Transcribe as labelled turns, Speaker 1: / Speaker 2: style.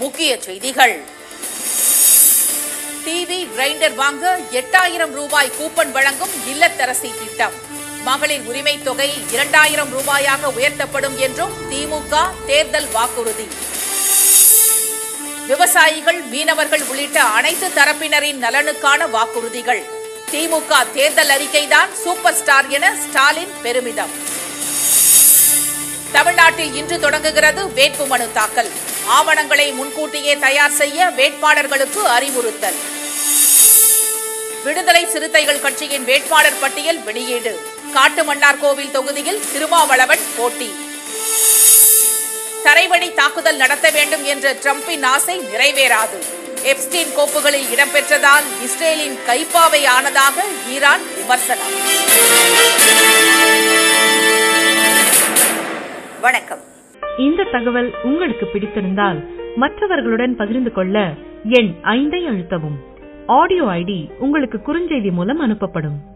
Speaker 1: முக்கிய செய்திகள் TV grinder வாங்க எட்டாயிரம் ரூபாய் கூப்பன் வழங்கும் இல்லத்தரசி திட்டம் மகளிர் உரிமை தொகை இரண்டாயிரம் ரூபாயாக உயர்த்தப்படும் என்றும் திமுக தேர்தல் வாக்குறுதி விவசாயிகள் மீனவர்கள் உள்ளிட்ட அனைத்து தரப்பினரின் நலனுக்கான வாக்குறுதிகள் திமுக தேர்தல் அறிக்கைதான் சூப்பர் ஸ்டார் என ஸ்டாலின் பெருமிதம் தமிழ்நாட்டில் இன்று தொடங்குகிறது வேட்புமனு தாக்கல் ஆவணங்களை முன்கூட்டியே தயார் செய்ய வேட்பாளர்களுக்கு அறிவுறுத்தல் விடுதலை சிறுத்தைகள் கட்சியின் வேட்பாளர் பட்டியல் வெளியீடு காட்டுமன்னார்கோவில் தொகுதியில் திருமாவளவன் போட்டி தரைவழி தாக்குதல் நடத்த வேண்டும் என்ற டிரம்பின் ஆசை நிறைவேறாது எப்ஸ்டீன் கோப்புகளில் இடம்பெற்றதால் இஸ்ரேலின் கைப்பாவை ஆனதாக ஈரான் விமர்சனம் வணக்கம்
Speaker 2: இந்த தகவல் உங்களுக்கு பிடித்திருந்தால் மற்றவர்களுடன் பகிர்ந்து கொள்ள எண் ஐந்தை அழுத்தவும் ஆடியோ ஐடி உங்களுக்கு குறுஞ்செய்தி மூலம் அனுப்பப்படும்